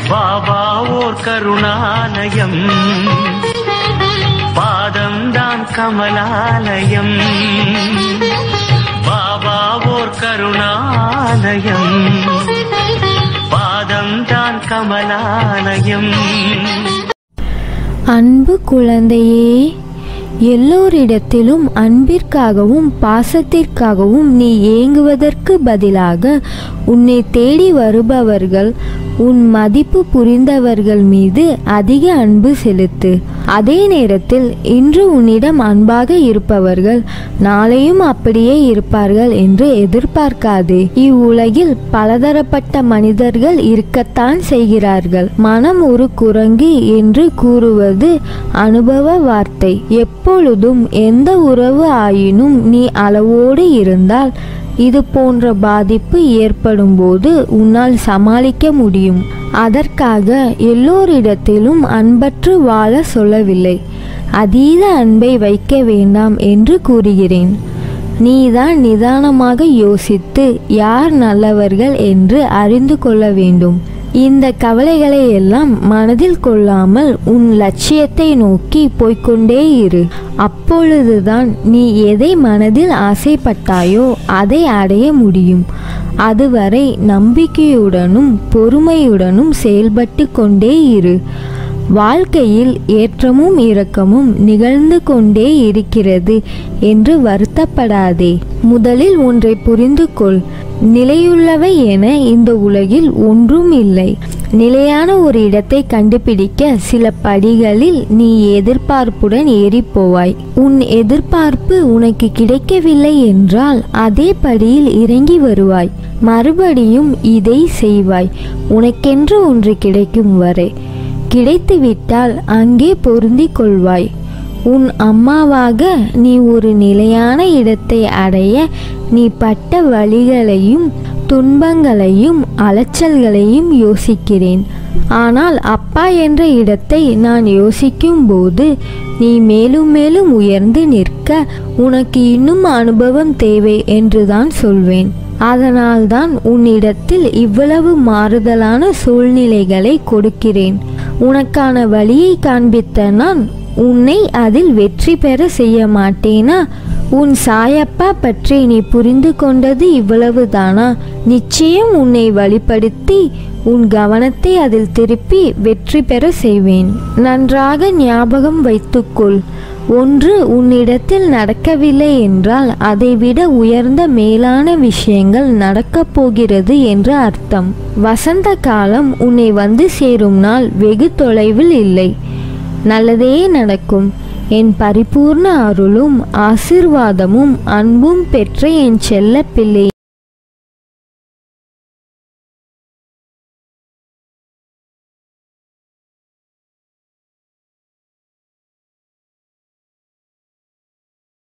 பாபா ஓர் கருணாலயம் பாதம்தான் கமலாலயம் பாபா ஓர் கருணாலயம் பாதம்தான் கமலாலயம் அன்பு குழந்தையே எல்லோரிடத்திலும் அன்பிற்காகவும் பாசத்திற்காகவும் நீ ஏங்குவதற்கு பதிலாக உன்னை தேடி வருபவர்கள் உன் மதிப்பு புரிந்தவர்கள் மீது அதிக அன்பு செலுத்து அதே நேரத்தில் இன்று உன்னிடம் அன்பாக இருப்பவர்கள் நாளையும் அப்படியே இருப்பார்கள் என்று எதிர்பார்க்காதே இவ்வுலகில் பலதரப்பட்ட மனிதர்கள் இருக்கத்தான் செய்கிறார்கள் மனம் ஒரு குரங்கு என்று கூறுவது அனுபவ வார்த்தை எப்பொழுதும் எந்த உறவு ஆயினும் நீ அளவோடு இருந்தால் இது போன்ற பாதிப்பு ஏற்படும் போது உன்னால் சமாளிக்க முடியும் அதற்காக எல்லோரிடத்திலும் அன்பற்று வாழ சொல்லவில்லை அதீத அன்பை வைக்க வேண்டாம் என்று கூறுகிறேன் நீதான் நிதானமாக யோசித்து யார் நல்லவர்கள் என்று அறிந்து கொள்ள வேண்டும் இந்த கவலைகளை எல்லாம் மனதில் கொள்ளாமல் உன் லட்சியத்தை நோக்கி போய்க்கொண்டே இரு அப்பொழுதுதான் நீ எதை மனதில் ஆசைப்பட்டாயோ அதை அடைய முடியும் அதுவரை நம்பிக்கையுடனும் பொறுமையுடனும் செயல்பட்டு கொண்டே இரு வாழ்க்கையில் ஏற்றமும் இரக்கமும் நிகழ்ந்து கொண்டே இருக்கிறது என்று வருத்தப்படாதே முதலில் ஒன்றை புரிந்து கொள் நிலையுள்ளவை என இந்த உலகில் ஒன்றும் இல்லை நிலையான ஒரு இடத்தை கண்டுபிடிக்க சில படிகளில் நீ எதிர்பார்ப்புடன் ஏறிப்போவாய் உன் எதிர்பார்ப்பு உனக்கு கிடைக்கவில்லை என்றால் அதே படியில் இறங்கி வருவாய் மறுபடியும் இதை செய்வாய் உனக்கென்று ஒன்று கிடைக்கும் வரை கிடைத்துவிட்டால் அங்கே பொருந்திக் கொள்வாய் உன் அம்மாவாக நீ ஒரு நிலையான இடத்தை அடைய நீ பட்ட வழிகளையும் துன்பங்களையும் அலைச்சல்களையும் யோசிக்கிறேன் ஆனால் அப்பா என்ற இடத்தை நான் யோசிக்கும் போது நீ மேலும் மேலும் உயர்ந்து நிற்க உனக்கு இன்னும் அனுபவம் தேவை என்றுதான் சொல்வேன் அதனால்தான் உன்னிடத்தில் இவ்வளவு மாறுதலான சூழ்நிலைகளை கொடுக்கிறேன் உனக்கான வழியை காண்பித்த நான் உன்னை அதில் வெற்றி பெற செய்ய மாட்டேனா உன் சாயப்பா பற்றி நீ புரிந்து கொண்டது இவ்வளவுதானா நிச்சயம் உன்னை வழிப்படுத்தி உன் கவனத்தை அதில் திருப்பி வெற்றி பெற செய்வேன் நன்றாக ஞாபகம் வைத்துக்கொள் ஒன்று உன்னிடத்தில் நடக்கவில்லை என்றால் அதைவிட உயர்ந்த மேலான விஷயங்கள் நடக்கப் போகிறது என்று அர்த்தம் வசந்த காலம் உன்னை வந்து சேரும் நாள் வெகு தொலைவில் இல்லை நல்லதே நடக்கும் என் பரிபூர்ண அருளும் ஆசிர்வாதமும் அன்பும் பெற்ற என் செல்ல பிள்ளை